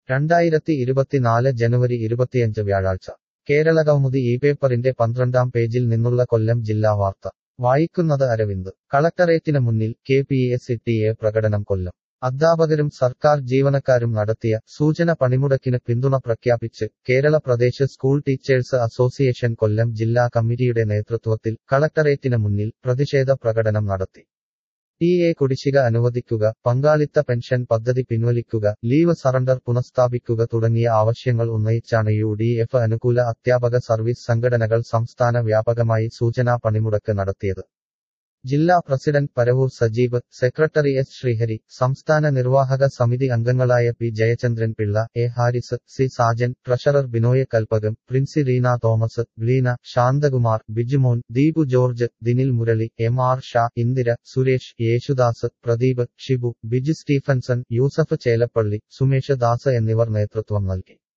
രണ്ടായിരത്തി ഇരുപത്തിനാല് ജനുവരി ഇരുപത്തിയഞ്ച് വ്യാഴാഴ്ച കേരളകൗമുദി ഈ പേപ്പറിന്റെ പന്ത്രണ്ടാം പേജിൽ നിന്നുള്ള കൊല്ലം ജില്ലാ വാർത്ത വായിക്കുന്നത് അരവിന്ദ് കളക്ടറേറ്റിന് മുന്നിൽ K P S T A പ്രകടനം കൊല്ലം അധ്യാപകരും സർക്കാർ ജീവനക്കാരും നടത്തിയ സൂചന പണിമുടക്കിന് പിന്തുണ പ്രഖ്യാപിച്ച് Kerala Pradesh school teachers association Kollam ജില്ലാ കമ്മിറ്റിയുടെ നേതൃത്വത്തിൽ കളക്ടറേറ്റിന് മുന്നിൽ പ്രതിഷേധ പ്രകടനം നടത്തി ടി എ കുടിശ്ശിക അനുവദിക്കുക പങ്കാളിത്ത പെൻഷൻ പദ്ധതി പിൻവലിക്കുക ലീവ് സറണ്ടർ പുനഃസ്ഥാപിക്കുക തുടങ്ങിയ ആവശ്യങ്ങൾ ഉന്നയിച്ചാണ് യു ഡി എഫ് അനുകൂല അധ്യാപക സർവീസ് സംഘടനകൾ സംസ്ഥാന വ്യാപകമായി സൂചനാ പണിമുടക്ക് നടത്തിയത് ജില്ലാ president Paravur Sajeev secretary S Sreehari സംസ്ഥാന നിർവാഹക സമിതി അംഗങ്ങളായ P Jayachandran Pillai A Haris C Sajan treasurer Binoy Kalpakam Princy Reena Thomas Gleena Santhakumar Bijumon Deepu George Dinil Murali M R Sha Indira Suresh Yesudas Pradeep Shibu Biju Stephenson Yusuf Chelappally Sumesh Das എന്നിവർ നേതൃത്വം നൽകി